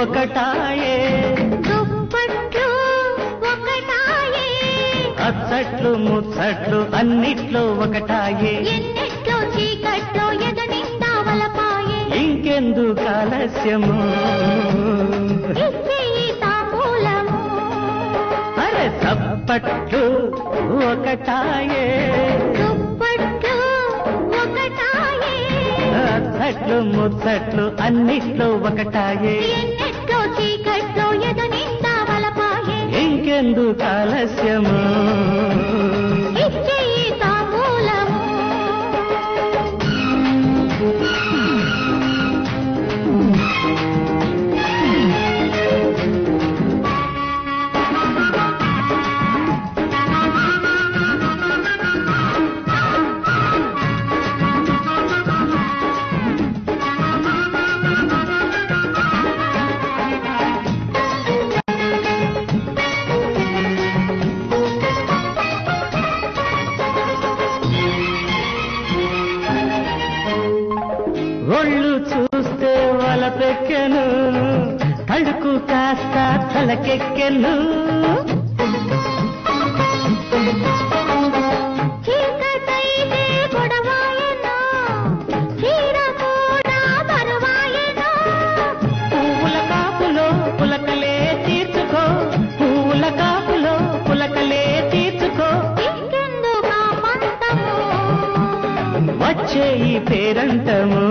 ఒకటాయే దుప్పట్లు ఒకటాయే అచ్చట్లు ముచ్చట్లు అన్నిట్లో ఒకటాయే ఎన్నెట్లో చీకట్లో ఎదనిండా వలపాయే ఇంకెందు కాలస్యము ఇచ్చే ఈ తాంబూలము అరే చప్పట్లు ఒకటాయే దుప్పట్లు ఒకటాయే అచ్చట్లు ముచ్చట్లు అన్నిట్లో ఒకటాయే ఎన్నెట్లో చీకట్లో ఎదనిండా వలపాయే ఇంకెందు కాలస్యము ఇచ్చే ఈ తాంబూలము ఒళ్ళు చూస్తే వలపెక్కెను తడుకు కాస్త తలకెక్కెను చీకటైతే గొడవాయెను, చీర కూడా బరువాయెను. పువ్వుల కాపులో పులకలే తీర్చుకో పువ్వుల కాపులో పులకలే తీర్చుకో ఇంకెందుకా పంతము? వచ్చే ఈ పేరంటము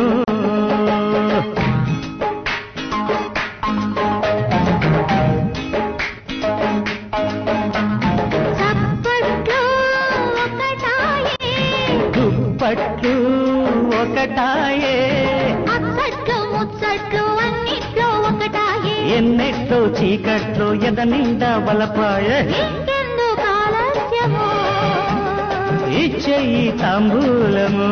చప్పట్లు ఒకటాయే, దుప్పట్లు ఒకటాయే అచ్చట్లు ముచ్చట్లు అన్నిట్లో ఒకటాయే. ఎన్నెట్లో చీకట్లో ఎద నిండా బలపాయ ఇంకెందుకు ఆలస్యము? ఇచ్చే ఈ తాంబూలము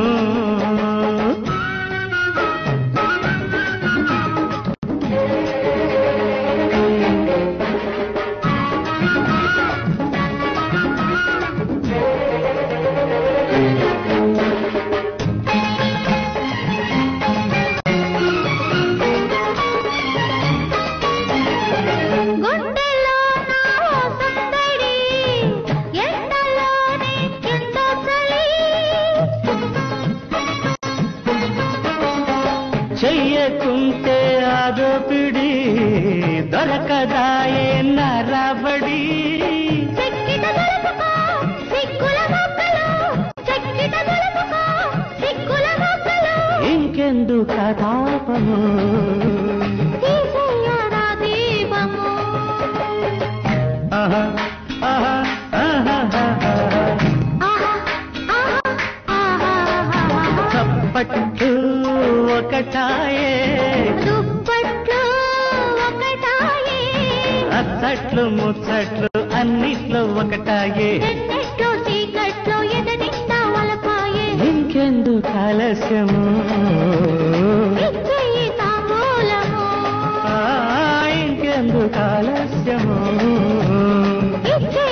గుండెలో నా సందడి, ఎండలోనే ఎంతో చలి. చెయ్యకుంటే ఆదోపిడి దొరకదాయే నరబడి చెక్కిట దొరకకో, సిగ్గుల మొక్కలు. చెక్కిట దొరకకో, సిగ్గుల మొక్కలు. ఇంకెందు కథాపము తీసేయరా దీపము. ఆహా, ఆహా, ఆహా, ఆహా. ఆహా, ఆహా, ఆహా, ఆహా. చప్పట్లు ఒకటాయే దుప్పట్లు ఒకటాయే, అచ్చట్లు ముచ్చట్లు అన్నిట్లో ఒకటాయే ఎన్నెట్లో చీకట్లో ఎదనిండా వలపాయే. ఇంకెందు కాలస్యము ఇచ్చే ఈ తాంబూలము. ఆ, ఇంకెందు కాలస్యము ఇచ్చే